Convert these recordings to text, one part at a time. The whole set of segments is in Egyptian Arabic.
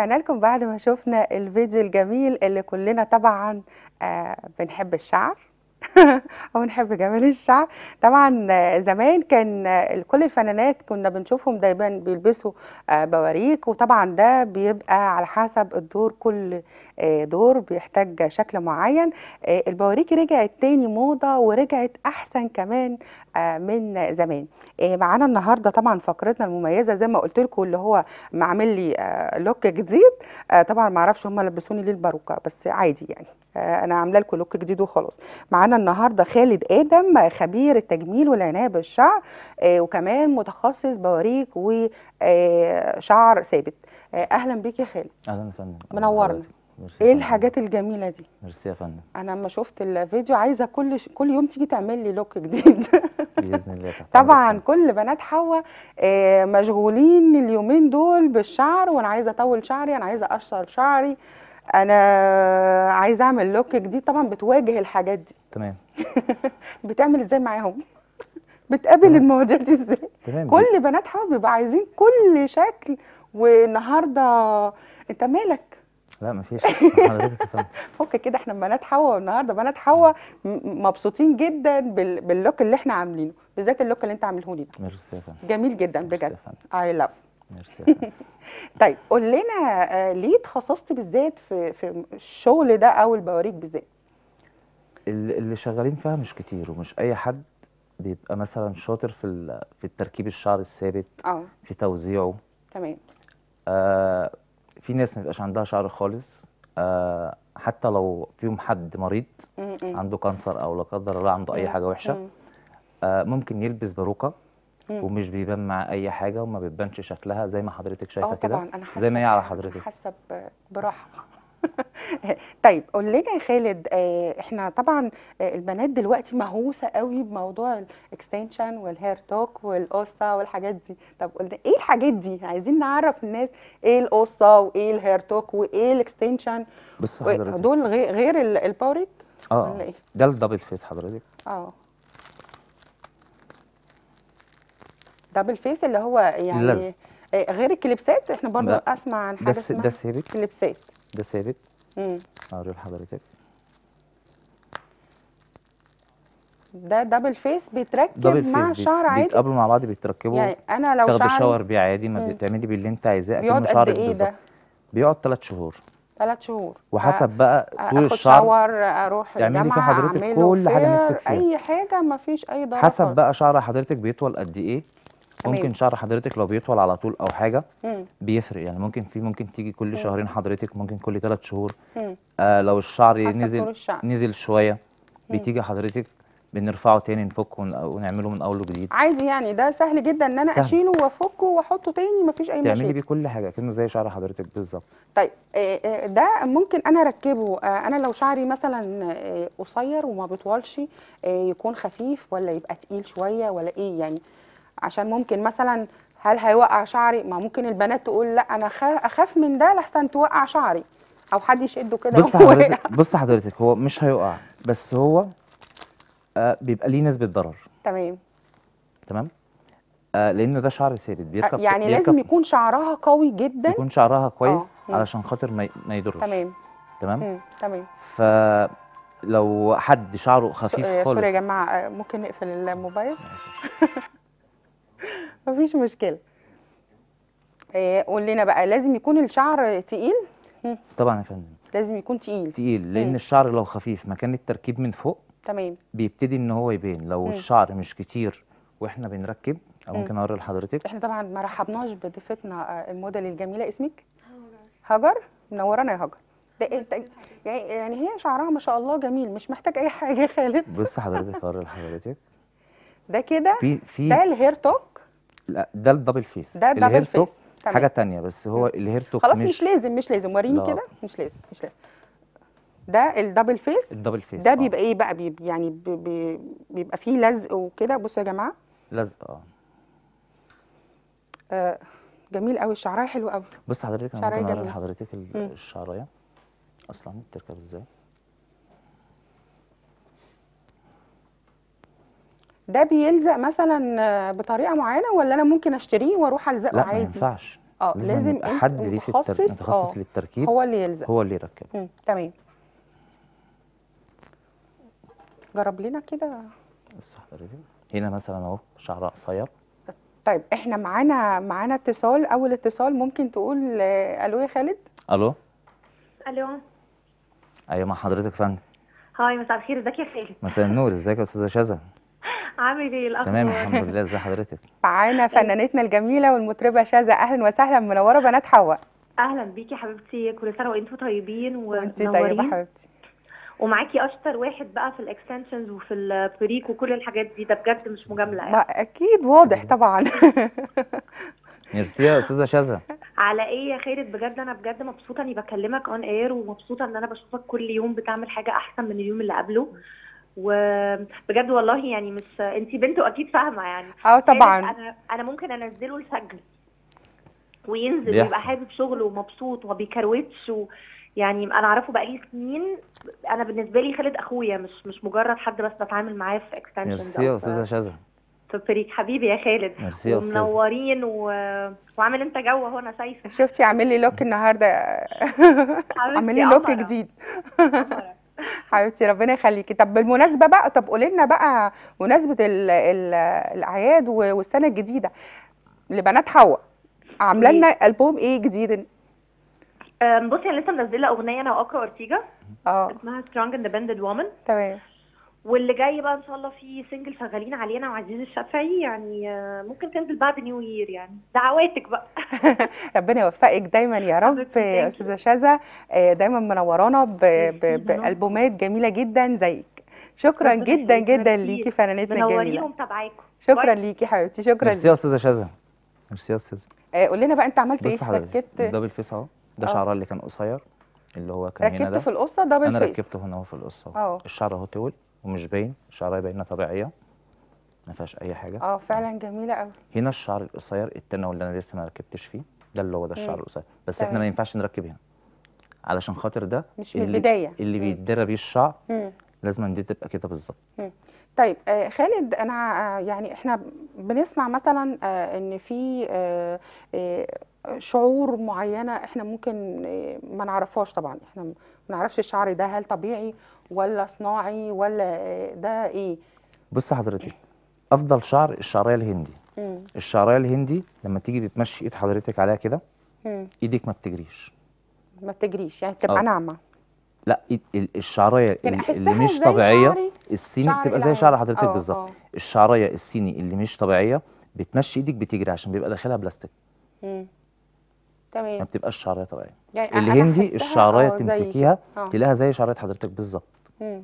ورجعنا لكم بعد ما شفنا الفيديو الجميل اللي كلنا طبعا آه بنحب الشعر او نحب جمال الشعر طبعا آه، زمان كان آه، كل الفنانات كنا بنشوفهم دايما بيلبسوا آه، بواريك وطبعا ده بيبقى على حسب الدور كل آه، دور بيحتاج شكل معين آه، البواريك رجعت تاني موضة ورجعت احسن كمان آه، من زمان آه، معانا النهارده طبعا فقرتنا المميزه زي ما قلت لكم اللي هو معمل لي آه، لوك جديد آه، طبعا ما اعرفش هم لبسوني ليه الباروكه بس عادي يعني آه، انا عامله لكم لوك جديد وخلاص معانا النهارده خالد ادم آه، خبير التجميل والعنايه بالشعر آه، وكمان متخصص بواريك وشعر ثابت آه، اهلا بيك يا خالد اهلا يا فندم أهلاً منورنا. بحضرتك. ميرسي يا ايه فندم. الحاجات الجميله دي ميرسي يا فندم انا لما شفت الفيديو عايزه كل ش... كل يوم تيجي تعمل لي لوك جديد باذن الله تحت طبعا أمرك كل بنات حوا آه، مشغولين اليومين دول بالشعر وانا عايزه اطول شعري انا عايزه اقشر شعري انا عايزه اعمل لوك جديد طبعا بتواجه الحاجات دي تمام بتعمل ازاي معاهم بتقابل تمام. المواضيع دي ازاي تمام كل بنات حوا بيبقى عايزين كل شكل والنهارده انت مالك لا مفيش حضرتك يا فندم فك كده احنا بنات حوا والنهارده بنات حوا م- مبسوطين جدا بال... باللوك اللي احنا عاملينه بالذات اللوك اللي انت عامله لي ده ميرسي يا فندم جميل جدا ميرسي يا بجد فندم اي لاف ميرسي يا فندم طيب قول لنا آه، ليه اتخصصت بالذات في في الشغل ده او البواريك بالذات ال- اللي شغالين فيها مش كتير ومش اي حد بيبقى مثلا شاطر في ال- في التركيب الشعر الثابت اه في توزيعه تمام آه في ناس ما بيبقاش عندها شعر خالص آه حتى لو فيهم حد مريض م- م- عنده كانسر او لا قدر الله عنده اي مم. حاجه وحشه م- آه ممكن يلبس باروكه مم. ومش بيبان مع اي حاجه وما بتبانش شكلها زي ما حضرتك شايفه اه كده طبعا انا حاسه زي ما هي على حضرتك حاسه ب- براحه طيب قول لنا يا خالد آه، احنا طبعا آه، البنات دلوقتي مهووسه قوي بموضوع الاكستنشن والهير توك والقصه والحاجات دي طب قلنا ايه الحاجات دي عايزين نعرف الناس ايه القصه وايه الهير توك وايه الاكستنشن بص حضرتك دول غير غير ال- الباوريك اه ولا ايه ده الدبل فيس حضرتك اه دبل فيس اللي هو يعني اللزق. آه، غير الكليبسات احنا برضو لا. اسمع عن ده حاجه س- اسمها ده ثابت كليبسات ده ثابت مم. اوريه لحضرتك ده دبل فيس دبل بيتركب مع فيس بيت- شعر عادي بيتقابلوا مع بعض بيتركبوا يعني انا لو تاخدي شعري شاور بيه عادي ما مم. بتعملي باللي انت عايزاه اكنه بيقعد قد شعرك ايه بالظبط ده بيقعد ثلاث شهور ثلاث شهور وحسب بقى آه، طول اخد الشعر شاور اروح تعملي فيه الجامعه حضرتك اعمله كل حاجة فير، نفسك فيها. اي حاجه ما فيش اي ضرر حسب خالص. بقى شعر حضرتك بيطول قد ايه تمام. ممكن شعر حضرتك لو بيطول على طول او حاجه مم. بيفرق يعني ممكن في ممكن تيجي كل شهرين حضرتك ممكن كل ثلاث شهور مم. آه لو الشعر حسب طول نزل الشعر. نزل شويه بتيجي حضرتك بنرفعه تاني نفكه ون- ونعمله من اول وجديد عادي يعني ده سهل جدا ان انا سهل. اشيله وافكه واحطه تاني ما فيش اي تعملي مشاكل بيه كل حاجه كأنه زي شعر حضرتك بالظبط طيب آه، آه، ده ممكن انا اركبه آه، انا لو شعري مثلا آه، قصير وما بيطولش آه، يكون خفيف ولا يبقى تقيل شويه ولا ايه يعني عشان ممكن مثلا هل هيوقع شعري ما ممكن البنات تقول لا انا خا- اخاف من ده لحسن توقع شعري او حد يشده كده بص وهو حضرتك واقع. بص حضرتك هو مش هيقع بس هو آه بيبقى ليه نسبه ضرر تمام تمام آه لانه ده شعر ثابت آه، بيركب يعني بيركب لازم يكون شعرها قوي جدا يكون شعرها كويس آه، مم. علشان خاطر ما ي- ما يضرش تمام تمام مم. تمام فلو حد شعره سو- خفيف آه، خالص سوري يا جماعه آه، ممكن نقفل الموبايل أنا آسف. مفيش مشكله آه، قول لنا بقى لازم يكون الشعر تقيل طبعا يا فندم لازم يكون تقيل تقيل لان مم. الشعر لو خفيف مكان التركيب من فوق تمام بيبتدي ان هو يبان لو مم. الشعر مش كتير واحنا بنركب او مم. ممكن اوري لحضرتك احنا طبعا ما رحبناش بضيفتنا آه، الموديل الجميله اسمك هاجر منورانا يا هاجر ده إيه ده- يعني يعني هي شعرها ما شاء الله جميل مش محتاج اي حاجه يا خالد بص حضرتك اوري لحضرتك ده كده في ده في الهير توك لا ده الدبل فيس ده الدبل الهير فيس. توك تمام. حاجه تانية بس هو الهير توك خلاص مش, مش لازم مش لازم وريني لا. كده مش لازم مش لازم ده الدبل فيس الدبل فيس ده آه. بيبقى ايه بقى بيبقى يعني بي- بي- بيبقى فيه لزق وكده بصوا يا جماعه لزق اه آه جميل قوي شعرها حلو قوي بص حضرتك انا شعرية ممكن اوري جميل. لحضرتك ال- مم. الشعريه اصلا بتركب ازاي ده بيلزق مثلا آه، بطريقه معينه ولا انا ممكن اشتريه واروح الزقه لا ما عادي ينفعش اه لازم لازم يبقى انت حد ليه في التر... متخصص متخصص اه للتركيب هو اللي يلزق هو اللي يركب مم. تمام جرب لنا كده بص حضرتك هنا مثلا اهو شعرها قصير طيب احنا معانا معانا اتصال اول اتصال ممكن تقول آه، الو يا خالد الو الو ايوه مع حضرتك يا فندم هاي مساء الخير ازيك يا خالد مساء النور ازيك يا استاذه شذا عامل ايه الاخبار تمام الحمد لله ازي حضرتك معانا فنانتنا الجميله والمطربه شاذة اهلا وسهلا منوره بنات حواء اهلا بيكي يا حبيبتي كل سنه وانتم طيبين وانت طيبه ومنورين حبيبتي ومعاكي اشطر واحد بقى في الاكستنشنز وفي البريك وكل الحاجات دي ده بجد مش مجامله ما يعني اكيد واضح طبعا ميرسي يا استاذه شذا على ايه يا خالد بجد انا بجد مبسوطه اني بكلمك اون اير ومبسوطه ان انا بشوفك كل يوم بتعمل حاجه احسن من اليوم اللي قبله وبجد والله يعني مش انتي بنت واكيد فاهمه يعني اه خالد طبعا انا انا ممكن انزله الفجر وينزل بيحصل. ويبقى حابب شغله ومبسوط وما بيكروتش و... يعني انا اعرفه بقالي سنين انا بالنسبه لي خالد اخويا مش مش مجرد حد بس بتعامل معاه في اكستنشن ميرسي يا استاذه شذا في بريك حبيبي يا خالد ميرسي يا استاذه ومنورين و... وعامل انت جو اهو انا شايفه شفتي عامل لي لوك النهارده عامل لي حبيبتي لوك قمرة. جديد قمرة. حبيبتي ربنا يخليكي طب بالمناسبه بقى طب قولي لنا بقى مناسبه ال ال الاعياد و- والسنه الجديده لبنات حواء عامله لنا البوم ايه جديد أم، بصي انا لسه منزله اغنيه انا واكرا اورتيجا اه اسمها سترونج اندبندنت وومن تمام واللي جاي بقى ان شاء الله في سنجل شغالين عليه انا وعزيز الشافعي يعني آه، ممكن تنزل بعد نيو يير يعني دعواتك بقى ربنا يوفقك دايما يا رب حبيبتي، يا thank you. استاذه شذا آه، دايما منورانا ب- ب- ميرسي، منور. بالبومات جميله جدا زيك شكرا ربنا جدا يخليك، جدا ميرسي. ليكي فنانتنا الجميله منورين ومتابعاكم شكرا ليكي حبيبتي شكرا ميرسي يا استاذه شذا ميرسي يا استاذه آه، قول لنا بقى انت عملت ايه بص حضرتك ركبت الدبل فيس اهو ده آه. شعرها اللي كان قصير اللي هو كان هنا ركبت ده في القصه دبل انا فيس ركبته هنا اهو في القصه اه. الشعر اهو طول ومش باين الشعريه باينه طبيعيه ما فيهاش اي حاجه اه فعلا جميله قوي هنا الشعر القصير التاني اللي انا لسه ما ركبتش فيه ده اللي هو ده الشعر مم. القصير بس احنا تمام. ما ينفعش نركب هنا علشان خاطر ده مش من اللي البدايه اللي مم. بيتدرى بيه الشعر مم. لازم دي تبقى كده بالظبط طيب آه، خالد انا آه، يعني احنا بنسمع مثلا آه، ان في آه، آه، شعور معينه احنا ممكن آه، ما نعرفهاش طبعا احنا ما نعرفش الشعر ده هل طبيعي ولا صناعي ولا آه، ده ايه بص حضرتك افضل شعر الشعريه الهندي مم. الشعريه الهندي لما تيجي تمشي ايد حضرتك عليها كده مم. ايدك ما بتجريش ما بتجريش يعني بتبقى اه. ناعمه لا إيد ال- الشعريه يعني ال- اللي احسها مش زي طبيعيه شعري الصيني شعري بتبقى زي العادي. شعر حضرتك اه، بالظبط اه. الشعريه الصيني اللي مش طبيعيه بتمشي ايدك بتجري عشان بيبقى داخلها بلاستيك مم. ما تمام بتبقاش شعريه طبيعيه يعني أنا الهندي أحسها الشعريه اه زي تمسكيها كده. اه. تلاقيها زي شعريه حضرتك بالظبط مم.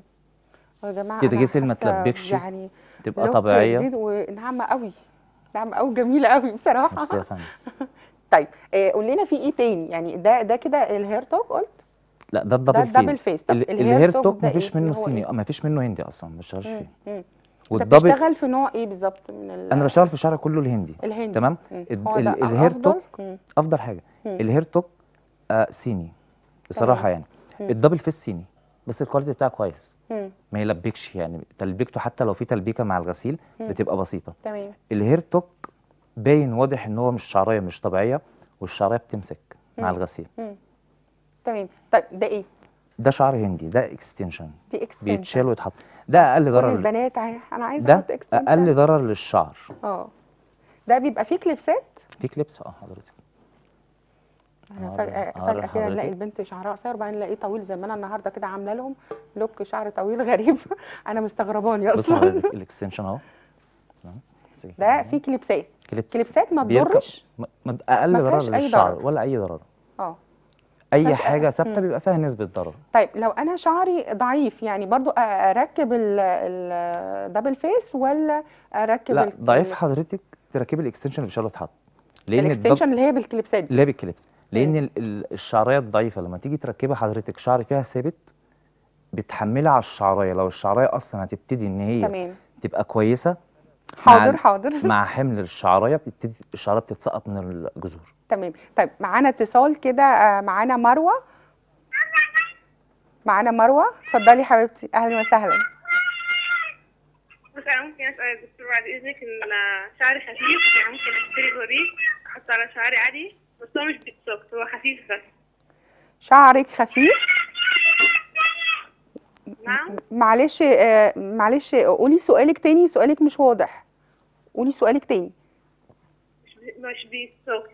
يا جماعه كده أنا جسم ما حاسة تلبكش يعني تبقى لوك طبيعيه جديد وناعمه قوي ناعمه قوي جميله قوي بصراحه ميرسي يا فندم طيب آه، قول لنا في ايه تاني يعني ده ده كده الهير توك قلت لا ده الدبل الدبل فيس فيس. طب ال- الهير الهير توك توك ده مفيش إيه؟ منه اللي هو صيني إيه؟ اه مفيش منه هندي اصلا ما بشتغلش مم. فيه مم. انت والدبل بتشتغل في نوع ايه بالظبط من ال- انا بشتغل في الشعر كله الهندي الهندي تمام مم. الد- هو ده ال- الهير أفضل؟ توك مم. افضل حاجه مم. الهير توك آه صيني بصراحه تمام. يعني مم. الدبل فيس صيني بس الكواليتي بتاعه كويس مم. ما يلبكش يعني تلبيكته حتى لو في تلبيكه مع الغسيل مم. بتبقى بسيطه تمام الهير توك باين واضح ان هو مش شعريه مش طبيعيه والشعريه بتمسك مع مم. الغسيل مم. تمام طيب ده ايه ده شعر هندي ده اكستنشن دي اكستنشن بيتشال ويتحط ده اقل كل ضرر البنات عاي- انا عايزه ده احط اكستنشن اقل ضرر للشعر اه ده بيبقى فيه كليبسات في كليبس اه حضرتك انا هوري- فجأة هوري فجأة كده نلاقي حضرتك. البنت شعرها قصير وبعدين نلاقيه طويل زي ما انا النهارده كده عامله لهم لوك شعر طويل غريب انا مستغرباني بص اصلا حضرتك الاكستنشن اهو تمام. بصي ده كده. فيه كليبسات كليبس كليبسات ما بيركب- تضرش ما- ما- اقل ما ضرر فيهاش أي للشعر ضرر. ولا اي ضرر اه اي فيهاش أي- حاجه ثابته مم. بيبقى فيها نسبه ضرر طيب لو انا شعري ضعيف يعني برضو أ- اركب الدبل فيس ولا اركب لا ال- ضعيف حضرتك تركبي الاكستنشن اللي بيشيله يتحط لان الدب... الاكستنشن اللي هي بالكليبسات دي اللي هي بالكليبس لان ال- ال- الشعريه الضعيفه لما تيجي تركبها حضرتك شعر فيها ثابت بتحملها على الشعريه لو الشعريه اصلا هتبتدي ان هي تمام تبقى كويسه مع حاضر ال- حاضر مع حمل الشعريه بتبتدي الشعريه بتتسقط من الجذور تمام طيب معانا اتصال كده آه، معانا مروه معانا مروه اتفضلي حبيبتي اهلا وسهلا بس انا ممكن اسال الدكتور بعد اذنك ان انا شعري خفيف يعني ممكن اشتري بوريك احطه على شعري عادي بس هو مش بيتسوق هو خفيف بس شعرك خفيف نعم معلش آه، معلش قولي سؤالك تاني سؤالك مش واضح قولي سؤالك تاني مش بي- مش بيتسوق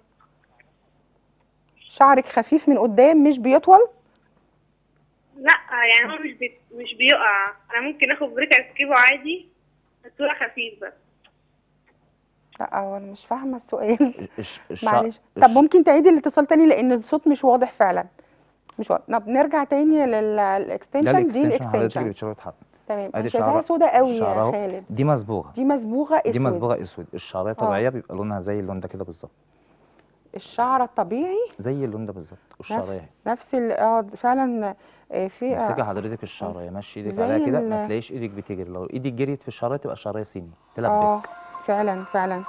شعرك خفيف من قدام مش بيطول لا يعني هو مش بي... مش بيقع انا ممكن اخد بريك اركبه عادي بس هو خفيف بس لا هو انا مش فاهمه السؤال الش... الشع... معلش طب الش- ممكن تعيدي الاتصال تاني لان الصوت مش واضح فعلا مش واضح طب نرجع تاني ده للاكستنشن دي الاكستنشن حضرتك الاكستنشن بتشاور تحط تمام ادي انا شايفاها شعرها سودا قوي الشعر يا اهو خالد دي مصبوغه دي مصبوغه اسود دي مصبوغه اسود الشعريه طبيعيه بيبقى لونها زي اللون ده كده بالظبط الشعر الطبيعي زي اللون ده بالظبط والشعريه اهي نفس ال اه فعلا آه، في امسكي آه، حضرتك الشعريه مشي ايدك زي عليها كده ال- ما تلاقيش ايدك بتجري لو ايدك جريت في الشعريه تبقى الشعريه صيني تلبك اه فعلا فعلا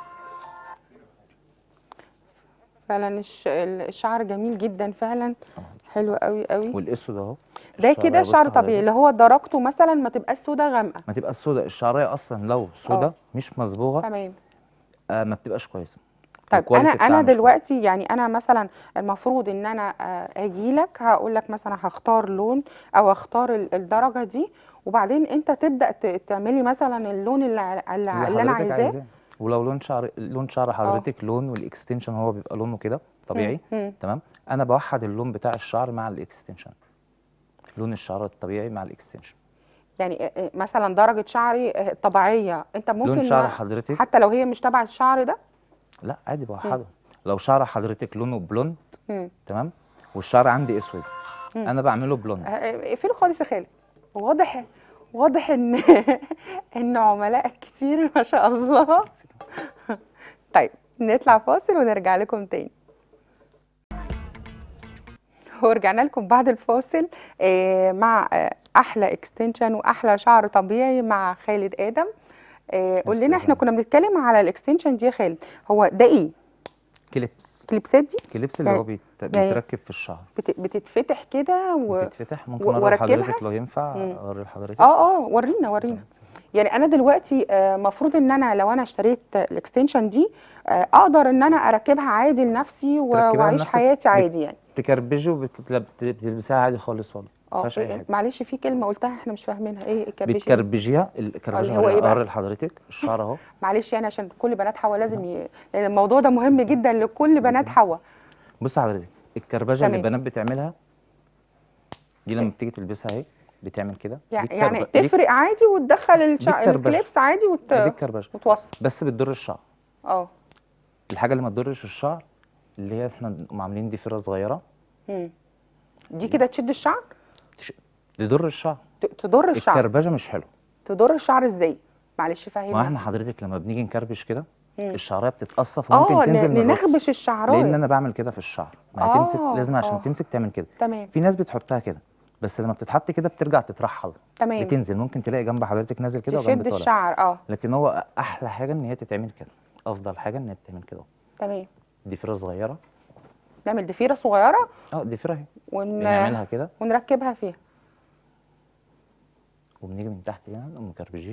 فعلا الش- ال- الشعر جميل جدا فعلا حلو قوي قوي والاسود اهو ده الشعرية كده بص شعر طبيعي حضرتك، اللي هو درجته مثلا ما تبقاش سودا غامقه ما تبقى السوداء الشعريه اصلا لو سوداء آه. مش مصبوغه تمام آه ما بتبقاش كويسه طيب الكواليتي انا بتاعها انا مش كويس. دلوقتي يعني انا مثلا المفروض ان انا اجي لك هقول لك مثلا هختار لون او اختار ال- الدرجه دي وبعدين انت تبدا ت- تعملي مثلا اللون اللي, ع- اللي, ع- اللي انا حضرتك عايزاه ولو لون شعر لون شعر حضرتك لون والاكستنشن هو بيبقى لونه كده طبيعي مم. مم. تمام انا بوحد اللون بتاع الشعر مع الاكستنشن لون الشعر الطبيعي مع الاكستنشن يعني آه، آه، مثلا درجه شعري آه، طبيعيه انت ممكن لون شعر ما- حضرتك حتى لو هي مش تبع الشعر ده لا عادي بوحده لو شعر حضرتك لونه بلوند مم. تمام والشعر عندي اسود مم. انا بعمله بلوند آه، آه، اقفله خالص يا خالد واضح واضح ان ان عملاء كتير ما شاء الله طيب نطلع فاصل ونرجع لكم تاني ورجعنا لكم بعد الفاصل آه، مع آه، احلى اكستنشن واحلى شعر طبيعي مع خالد ادم آه، قول ميرسي لنا يا احنا فندم. كنا بنتكلم على الاكستنشن دي يا خالد هو ده ايه كليبس كليبسات دي كليبس اللي يعني- هو بيت... يعني- بيتركب في الشعر بت- بتتفتح كده و... بتتفتح ممكن و- اوري وأركبها؟ لحضرتك لو ينفع مم. اوري لحضرتك اه اه ورينا ورينا يعني انا دلوقتي المفروض ان انا لو انا اشتريت الاكستنشن دي آه، اقدر ان انا اركبها عادي لنفسي و- تركبيها واعيش لنفسك حياتي بت- عادي يعني تكربجي وبتلبسها عادي خالص والله ما اه فيهاش اي إيه- حاجه معلش في كلمه قلتها احنا مش فاهمينها ايه الكربشة دي؟ بتكربجيها الكربجه اللي هو إيه بقى؟ اوري لحضرتك الشعر اهو معلش يعني عشان كل بنات حوا لازم ي... لان الموضوع ده مهم جدا لكل بنات حوا بص حضرتك الكربجه اللي تمام. البنات بتعملها دي لما بتيجي تلبسها اهي بتعمل كده دي يعني, الكرب- يعني دي- تفرق عادي وتدخل الشع... الكربشة. الكليبس عادي وت... دي الكربجه وتوصل بس بتضر الشعر اه الحاجه اللي ما تضرش الشعر اللي هي احنا نقوم عاملين ضفيره صغيره مم. دي كده تشد الشعر تش- تضر الشعر ت- تضر الشعر الكربجه مش حلو تضر الشعر ازاي معلش ما فهمني احنا حضرتك لما بنيجي نكربش كده مم. الشعريه بتتقصف وممكن اه تنزل ن- من الرأس. ننخبش الشعرايه لان انا بعمل كده في الشعر ما آه، هتمسك لازم عشان آه. تمسك تعمل كده تمام في ناس بتحطها كده بس لما بتتحط كده بترجع تترحل تمام بتنزل ممكن تلاقي جنب حضرتك نازل كده وجنب تشد طالع الشعر اه لكن هو احلى حاجه ان هي تتعمل كده افضل حاجه ان هي تتعمل كده تمام ضفيره صغيره نعمل ضفيره صغيره اه ضفيره اهي ون... بنعملها كده ونركبها فيها وبنيجي من تحت هنا نقوم مكربجين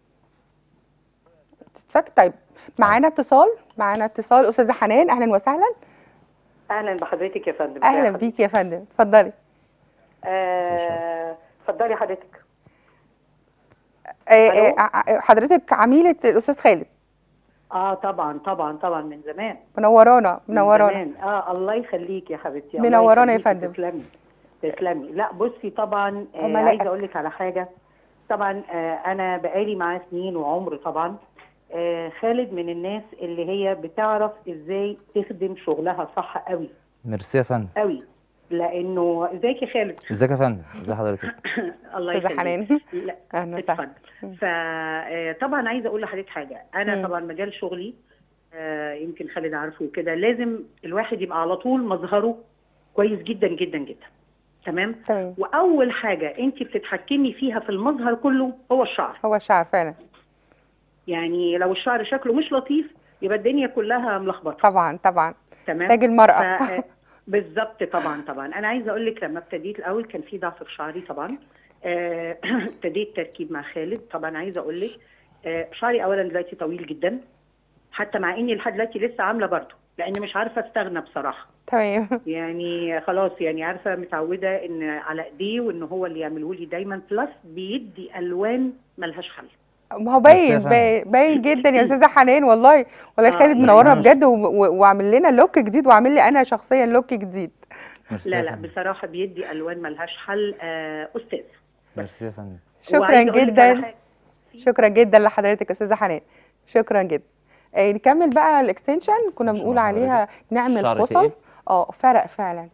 تتفك طيب معانا اتصال معانا اتصال استاذه حنان اهلا وسهلا اهلا بحضرتك يا فندم اهلا بيك يا فندم اتفضلي آه، اتفضلي حضرتك آه، آه، ألو؟ آه، حضرتك عميله الاستاذ خالد اه طبعا طبعا طبعا من زمان منورانا من منورانا زمان. اه الله يخليك يا حبيبتي الله منورانا يا يخليكي، فندم. تسلمي تسلمي لا بصي طبعا آه عملاء. عايزه اقول لك على حاجه طبعا آه انا بقالي معاه سنين وعمر طبعا آه خالد من الناس اللي هي بتعرف ازاي تخدم شغلها صح قوي ميرسي يا فندم قوي لانه ازيك يا خالد ازيك يا فندم ازي حضرتك الله استاذه يخليك حنان لا اهلا وسهلا اتفضل فطبعا عايزه اقول لحضرتك حاجه انا مم. طبعا مجال شغلي آه، يمكن خالد عارفه كده لازم الواحد يبقى على طول مظهره كويس جدا جدا جدا تمام تمام واول حاجه انت بتتحكمي فيها في المظهر كله هو الشعر هو الشعر فعلا يعني لو الشعر شكله مش لطيف يبقى الدنيا كلها ملخبطه طبعا طبعا تمام تاج المرأة ف- بالظبط طبعا طبعا انا عايزه اقول لك لما ابتديت الاول كان في ضعف في شعري طبعا آه، ابتديت تركيب مع خالد طبعا عايزه اقول لك آه، شعري اولا دلوقتي طويل جدا حتى مع اني لحد دلوقتي لسه عامله برضه لان مش عارفه استغنى بصراحه تمام يعني خلاص يعني عارفه متعوده ان على ايديه وان هو اللي يعمله لي دايما بلس بيدي الوان ملهاش حل ما هو بس يا باين فندم. باين باين جدا يا استاذه حنان والله والله آه، خالد بس منورنا أنا مش- بجد و- و- وعامل لنا لوك جديد وعامل لي انا شخصيا لوك جديد ميرسي لا يا لا فندم. بصراحه بيدي الوان ملهاش حل آه استاذ ميرسي يا فندم شكرا وعايزة أقول لك جدا على حاجة. شكرا جدا لحضرتك يا استاذه حنان شكرا جدا آه نكمل بقى الاكستنشن كنا extension بنقول مع عليها نعمل الشعر خصل تقل اه فرق فعلا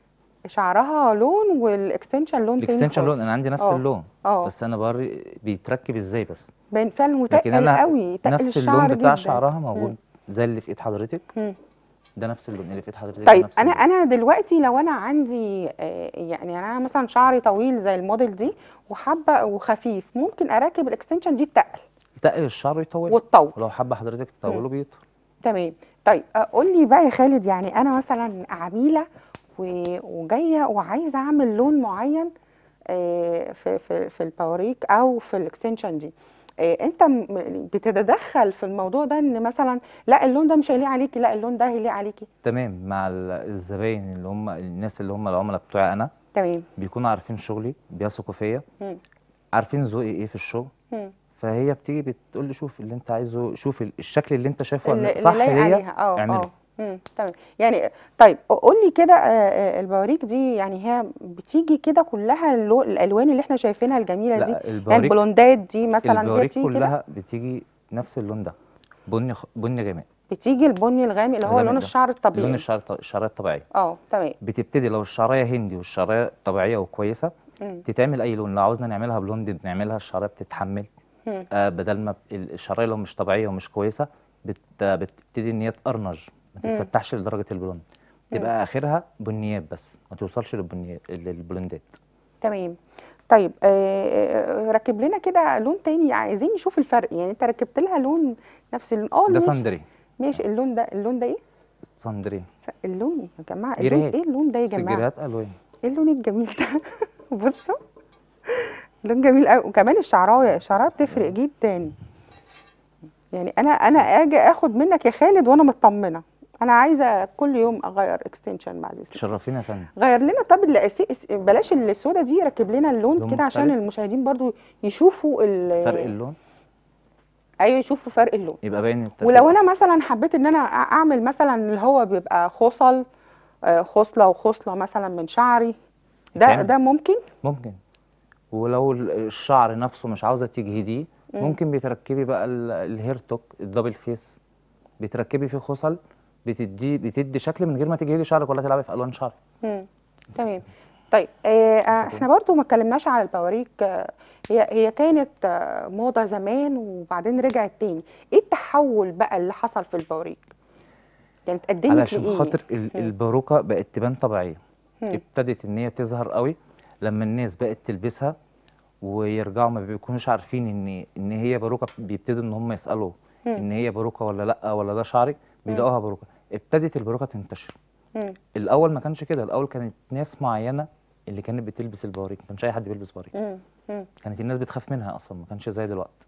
شعرها لون والاكستنشن لون تاني الاكستنشن لون خالص. انا عندي نفس آه. اللون اه بس انا بوري بيتركب ازاي بس باين فعلا لكن متقل انا قوي تقل نفس الشعر اللون بتاع جدا شعرها موجود زي اللي في ايد حضرتك مم. ده نفس اللون اللي في ايد حضرتك طيب نفس انا اللون. انا دلوقتي لو انا عندي آه، يعني انا مثلا شعري طويل زي الموديل دي وحابه وخفيف ممكن اركب الاكستنشن دي تقل تقل الشعر ويطول وتطول ولو حابه حضرتك تطوله بيطول تمام طيب قول لي بقى يا خالد يعني انا مثلا عميله و- وجايه وعايزه اعمل لون معين آه، في في في الباوريك او في الاكستنشن دي آه، انت م- بتتدخل في الموضوع ده ان مثلا لا اللون ده مش هيليق عليكي لا اللون ده هيليق عليكي تمام مع ال- الزباين اللي هم الناس اللي هم العملاء بتوعي انا تمام بيكونوا عارفين شغلي بيثقوا فيا مم. عارفين ذوقي ايه في الشغل مم. فهي بتيجي بتقول لي شوف اللي انت عايزه شوف ال- الشكل اللي انت شايفه اللي اللي صح اللي لايق ليا عليها اه اعمله. اه مم، تمام يعني طيب قول لي كده آه، آه، البواريك دي يعني هي بتيجي كده كلها اللو- الالوان اللي احنا شايفينها الجميله دي لا يعني البواريك البلوندات دي مثلا هي البواريك بتيجي كده كلها بتيجي نفس اللون ده بني خ... بني غامق بتيجي البني الغامق اللي هو الغامق لون ده. الشعر الطبيعي لون الشعر الط- الشعريه الطبيعيه اه تمام بتبتدي لو الشعريه هندي والشعريه طبيعيه وكويسه مم. تتعمل اي لون لو عاوزنا نعملها بلوند بنعملها الشعريه بتتحمل مم. آه بدل ما ب- ال- الشعريه لو مش طبيعيه ومش كويسه بت... بتبتدي ان هي تقرنج ما مم. تتفتحش لدرجه البلوند تبقى اخرها بنيات بس ما توصلش للبنيات للبلوندات تمام طيب آه، آه، ركب لنا كده لون تاني عايزين نشوف الفرق يعني انت ركبت لها لون نفس اللون اه ده ماشي صندري ماشي اللون ده اللون ده ايه صندري س- اللون يا جماعه اللون جريهات ايه اللون ده يا جماعه سجرات الوان ايه اللون الجميل ده بصوا لون جميل قوي وكمان الشعرايه الشعرايه بتفرق جدا يعني انا انا اجي اخد منك يا خالد وانا مطمنه انا عايزه كل يوم اغير اكستنشن بعد اذنك تشرفينا يا فندم غير لنا طب الأسي- بلاش السودا دي ركب لنا اللون لون كده عشان مختلف. المشاهدين برضو يشوفوا ال فرق اللون ايوه يشوفوا فرق اللون يبقى باين التفريق. ولو انا مثلا حبيت ان انا أع- اعمل مثلا اللي هو بيبقى خصل آه، خصله وخصله مثلا من شعري ده تعمل. ده ممكن ممكن ولو ال- الشعر نفسه مش عاوزه تجهديه ممكن بتركبي بقى ال- الهير توك الدبل فيس بتركبي فيه خصل بتدي بتدي شكل من غير ما تجهدي شعرك ولا تلعبي في الوان شعر مم. تمام طيب آه آه، مسكين. احنا برضو ما اتكلمناش على البواريك آه هي هي كانت آه موضة زمان وبعدين رجعت تاني ايه التحول بقى اللي حصل في البواريك يعني اتقدمت علشان لايه خاطر ال- الباروكه بقت تبان طبيعيه مم. ابتدت ان هي تظهر قوي لما الناس بقت تلبسها ويرجعوا ما بيكونوش عارفين ان ان هي باروكه بيبتدوا ان هم يسالوا مم. ان هي باروكه ولا لا ولا ده شعرك بيلاقوها باروكه ابتدت الباروكه تنتشر مم. الاول ما كانش كده الاول كانت ناس معينه اللي كانت بتلبس البواريك ما كانش اي حد بيلبس بواريك مم. مم. كانت الناس بتخاف منها اصلا ما كانش زي دلوقتي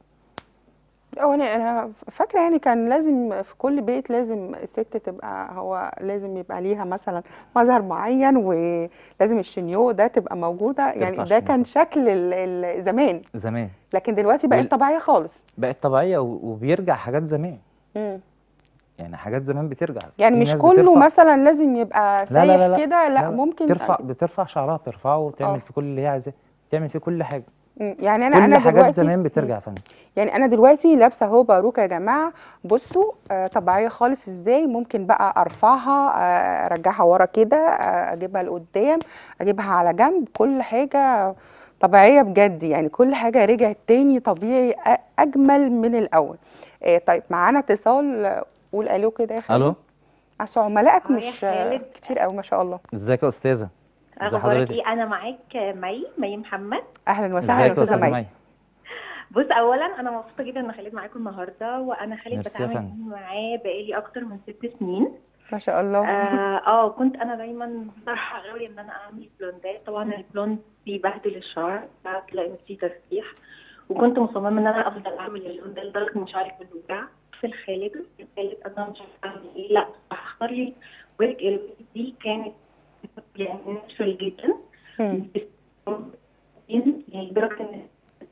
هو انا انا فاكره يعني كان لازم في كل بيت لازم الست تبقى هو لازم يبقى ليها مثلا مظهر معين ولازم الشنيو ده تبقى موجوده يعني ترفع ده كان الشمس. شكل ال- ال- زمان زمان لكن دلوقتي بقت وال- طبيعيه خالص بقت طبيعيه و- وبيرجع حاجات زمان مم. يعني حاجات زمان بترجع يعني في مش ناس كله بترفع- مثلا لازم يبقى لا لا لا سايح لا كده لا, ممكن ترفع بترفع شعرها بترفعه آه. وتعمل في كل اللي هي عايزاه تعمل فيه كل حاجه مم. يعني انا كل انا حاجات دلوقتي زمان بترجع يا فندم يعني انا دلوقتي لابسه اهو باروكه يا جماعه بصوا آه طبيعيه خالص ازاي ممكن بقى ارفعها آه ارجعها ورا كده آه اجيبها لقدام اجيبها على جنب كل حاجه طبيعيه بجد يعني كل حاجه رجعت تاني طبيعي أ- اجمل من الاول آه طيب معانا اتصال آه، قول الو كده يا خالد الو عشان عملائك آه يا مش آه، خالد. كتير قوي ما شاء الله ازيك يا استاذه ازي اخبارك حضرتك ايه انا معاك مي مي محمد اهلا وسهلا ازيك يا استاذه استاذه مي مي بص اولا انا مبسوطه جدا ان خالد معاكم النهارده وانا خالد ميرسي يا بتعامل فندم. معاه بقالي اكتر من ست سنين ما شاء الله اه آه، كنت انا دايما بصراحه غاويه ان انا اعمل بلوندات طبعا البلوند بيبهدل الشعر تلاقي فيه تسريح وكنت مصممه ان انا افضل اعمل اللون ده لدرجه ان شعري كله وجع لخالد خالد انا مش عارفه اعمل ايه لا هختار لي ويج الويج دي كانت يعني ناتشورال جدا مم. يعني لدرجه ان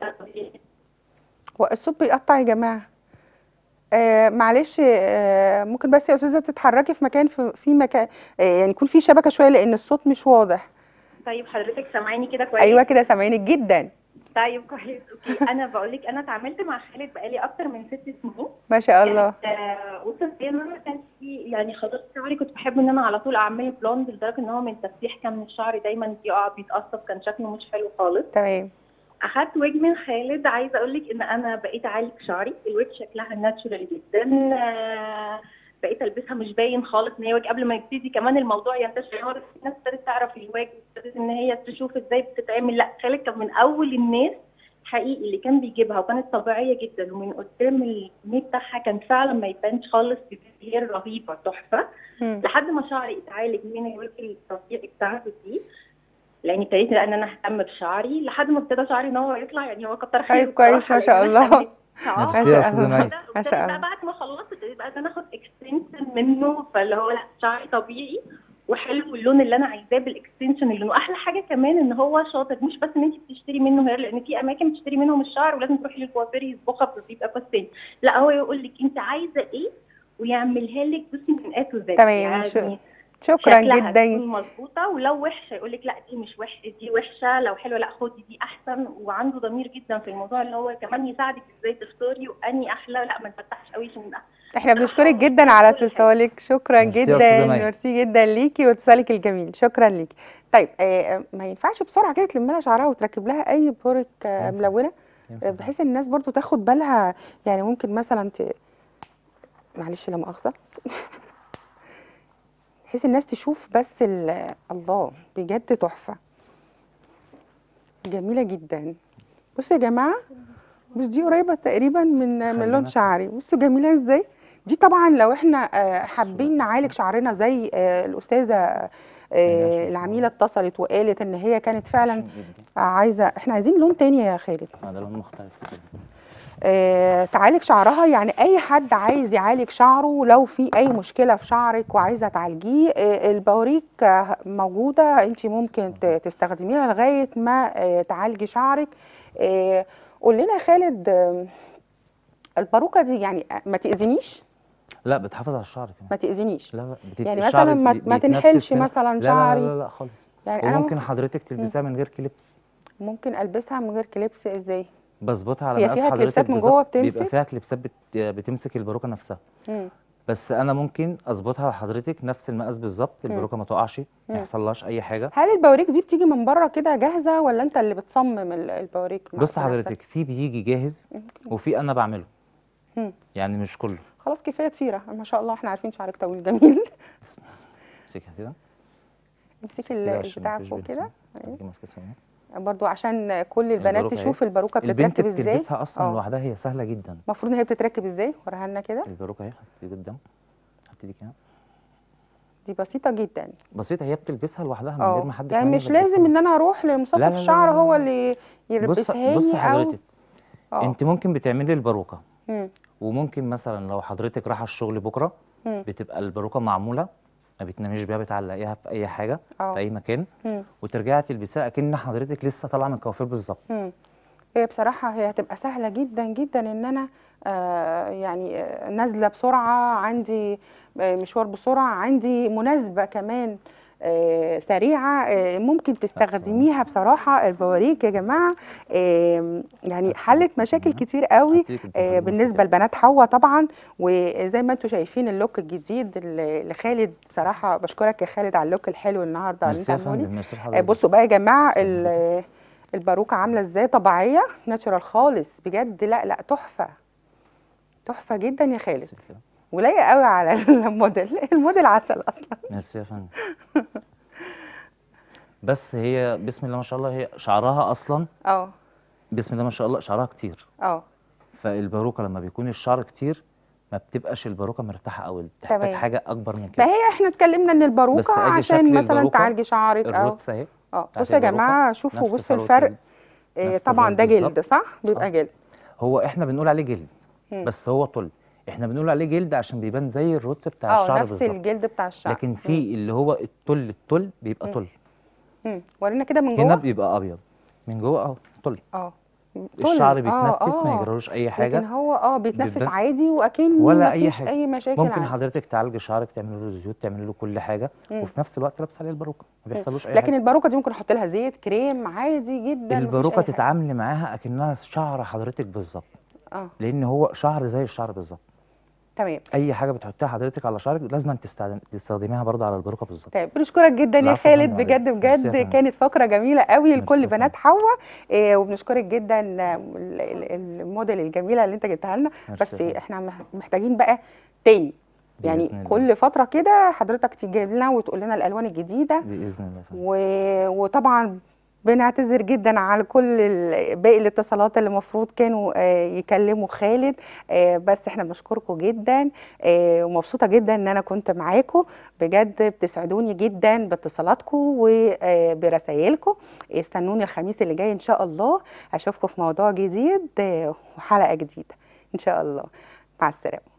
هو الصوت بيقطع يا جماعة آه معلش آه ممكن بس يا أستاذة تتحركي في مكان في, في مكان آه يعني يكون في شبكة شوية لأن الصوت مش واضح طيب حضرتك سامعاني كده كويس أيوة كده سامعينك جدا طيب كويس اوكي انا بقول لك انا اتعاملت مع خالد بقالي اكتر من ست سنين ما شاء الله آه، وصلت ان انا كان في يعني خلاص شعري كنت بحب ان انا على طول اعمله بلوند لدرجه ان هو من تسريح كان من الشعر دايما بيقع بيتقصف كان شكله مش حلو خالص تمام اخدت ويج من خالد عايزه اقول لك ان انا بقيت اعالج شعري الويج شكلها ناتشورال جدا آه، بقيت البسها مش باين خالص ان هي ويج قبل ما يبتدي كمان الموضوع ينتشر يعني هو الناس ابتدت تعرف الويج ابتدت ان هي تشوف ازاي بتتعمل لا خالد كان من اول الناس حقيقي اللي كان بيجيبها وكانت طبيعيه جدا ومن قدام الكميه بتاعها كان فعلا ما يبانش خالص هي رهيبه تحفه مم. لحد ما شعري اتعالج من الورك الطبيعي بتاعته دي لاني ابتديت بقى ان انا اهتم بشعري لحد ما ابتدى شعري ان هو يطلع يعني هو كتر خيره طيب كويس، بصراحة، ما شاء لأن أنا الله. اهتميت. آه. ميرسي يا استاذه مي ما ما شاء الله. بقى بعد ما خلصت ابتديت بقى ان انا اخد اكستنشن منه فاللي هو لا شعري طبيعي وحلو اللون اللي انا عايزاه بالاكستنشن اللي واحلى حاجه كمان ان هو شاطر مش بس ان انت بتشتري منه هير لان في اماكن بتشتري منهم الشعر ولازم تروحي للكوافير يصبغها بيبقى فستان لا هو يقول لك انت عايزه ايه ويعملها لك بصي من ات وزد تمام، شو- يعني شكرا شكلها جدا تكون مظبوطه ولو وحشه يقول لك لا دي مش وحشه دي وحشه لو حلوه لا خدي دي احسن وعنده ضمير جدا في الموضوع اللي هو كمان يساعدك ازاي تختاري واني احلى لا ما نفتحش قوي عشان احنا بنشكرك جدا على كل حاجة. اتصالك شكرا ميرسي يا جدا أستاذة مي. ميرسي جدا ليكي واتصالك الجميل شكرا ليكي طيب آه ما ينفعش بسرعه كده تلم لها شعرها وتركب لها اي بورك آه ينفع. ملونه ينفع. بحيث الناس برضو تاخد بالها يعني ممكن مثلا ت... معلش لا مؤاخذة بحيث الناس تشوف بس ال... الله بجد تحفة جميلة جدا بصوا يا جماعة بس دي قريبة تقريبا من من لون خلينا- شعري بصوا جميلة ازاي دي طبعا لو احنا آه، بس- حابين نعالج شعرنا زي آه، الأستاذة آه، نشوف. العميلة اتصلت وقالت ان هي كانت فعلا عشان جدا. عايزة احنا عايزين لون تاني يا خالد آه، ده لون مختلف كده. آه، تعالج شعرها يعني اي حد عايز يعالج شعره لو في اي مشكله في شعرك وعايزه تعالجيه آه، البوريك آه، موجوده انت ممكن ت- تستخدميها لغايه ما آه، تعالجي شعرك آه، قول لنا يا خالد آه، الباروكه دي يعني ما تاذينيش لا بتحافظ على الشعر كمان ما تاذينيش لا لا بتت... يعني الشعر مثلا ما- بي- ما بيتنفس تنحلش هنا. مثلا لا لا شعري. لا لا, لا خالص يعني انا وممكن ممكن, حضرتك تلبسها من غير كليبس ممكن البسها من غير كليبس ازاي بظبطها على هي مقاس فيها حضرتك كليبسات من بالظبط. جوه بيبقى بتمسك؟ فيها كليبسات بت... بتمسك الباروكه نفسها مم. بس انا ممكن اظبطها لحضرتك نفس المقاس بالظبط الباروكه ما تقعش ما يحصلهاش اي حاجه هل البوريك دي بتيجي من بره كده جاهزه ولا انت اللي بتصمم ال- البوريك مع- بص بنفسك؟ حضرتك في بيجي جاهز وفي انا بعمله مم. يعني مش كله خلاص كفايه تفيره ما شاء الله احنا عارفين شعرك طويل جميل امسكها كده امسكي كده ال- عشان البتاع مفيش فوق بنت كده سنة. أيوة. هتيجي ماسكة ثانية. برضو عشان كل البنات الباروكة أهي. تشوف الباروكه البنت بتتركب ازاي بتلبسها اصلا آه. لوحدها هي سهله جدا المفروض ان هي بتتركب ازاي وريها لنا كده الباروكه اهي حطي قدام حطي دي كده دي بسيطه جدا بسيطه هي بتلبسها لوحدها من غير اه ما حد يعني كمان مش يلبسها. لازم ان انا اروح لا، لمصفف لا، لا، الشعر لا، لا. هو اللي بص يلبسها بص لي او حضرتك اه انت ممكن بتعملي الباروكه مم. وممكن مثلا لو حضرتك رايحه الشغل بكره مم. بتبقى الباروكه معموله ما بتناميش بيها بتعلقيها في اي حاجه اه. في اي مكان مم. وترجعي تلبسيها اكن حضرتك لسه طالعه من الكوافير بالظبط مم. هي بصراحة هي هتبقى سهلة جدا جدا ان انا آه يعني آه نازلة بسرعة عندي آه مشوار بسرعة عندي مناسبة كمان آه سريعة آه ممكن تستخدميها بصراحة البواريك يا جماعة آه يعني حلت مشاكل كتير قوي هديلك البنطلون آه بس بالنسبة كده. لبنات حوا طبعا وزي ما انتم شايفين اللوك الجديد ل- لخالد بصراحة بشكرك يا خالد على اللوك الحلو النهاردة اللي انت ميرسي يا عامله لي فندم ميرسي آه، لحضرتك بصوا بقى يا جماعه بسم ال- الباروكه عامله ازاي طبيعيه ناتشورال خالص بجد لا لا تحفه تحفه جدا يا خالد بس كده. ولايقه قوي على الموديل الموديل عسل اصلا ميرسي يا فندم بس هي بسم الله ما شاء الله هي شعرها اصلا اه بسم الله ما شاء الله شعرها كتير اه فالباروكه لما بيكون الشعر كتير ما بتبقاش الباروكه مرتاحه قوي بتحتاج تمام. حاجه اكبر من ما كده هي احنا اتكلمنا ان بس الباروكه أدي عشان شكل مثلا الباروكة، تعالجي شعرك اه الروتس اهي اه بتاعت بصوا يا الباروكة، جماعه شوفوا نفس بصوا فروة الفرق ال- آه، نفس طبعا الراس ده جلد بالظبط. صح بيبقى آه. جلد هو احنا بنقول عليه جلد مم. بس هو طل احنا بنقول عليه جلد عشان بيبان زي الروتس بتاع اه الشعر نفس بالظبط الجلد بتاع الشعر لكن في اللي هو التل التل بيبقى مم. تل مم. ورينا كده من هنا جوه بيبقى ابيض من جوه اهو تل اه الشعر طول. بيتنفس آه، ما آه. يجرالوش اي لكن حاجه هو اه بيتنفس بيبان- عادي واكن ولا أي مفيش حاجة. اي مشاكل ممكن عنده. حضرتك تعالجي شعرك تعملي له زيوت تعملي له كل حاجه مم. وفي نفس الوقت لابسه عليه الباروكه ما بيحصلوش اي لكن حاجه الباروكه دي ممكن احط لها زيت كريم عادي جدا مفيش الباروكه أي حاجة. تتعاملي معاها اكنها شعر حضرتك بالظبط اه لان هو شعر زي الشعر بالظبط تمام اي حاجه بتحطيها حضرتك على شعرك لازم تستخدم- تستخدميها برضه على الباروكه بالظبط طيب بنشكرك جدا يا العفو يا خالد فندم بجد عليك. ميرسي يا بجد فندم. كانت فقره جميله قوي ميرسي لكل يا بنات حواء إيه وبنشكرك جدا آه، ال- ال- الموديل الجميله اللي انت جبتها لنا ميرسي بس يا فندم. احنا مح- محتاجين بقى تاني يعني بإذن الله. كل فتره كده حضرتك تيجي لنا وتقول لنا الالوان الجديده باذن الله يا فندم. و... وطبعا بنعتذر جدا على كل ال- باقي الاتصالات اللي المفروض كانوا آه، يكلموا خالد آه، بس احنا بنشكركم جدا آه، ومبسوطه جدا ان انا كنت معاكم بجد بتسعدوني جدا باتصالاتكم وبرسايلكم استنوني الخميس اللي جاي ان شاء الله اشوفكم في موضوع جديد آه، وحلقه جديده ان شاء الله مع السلامه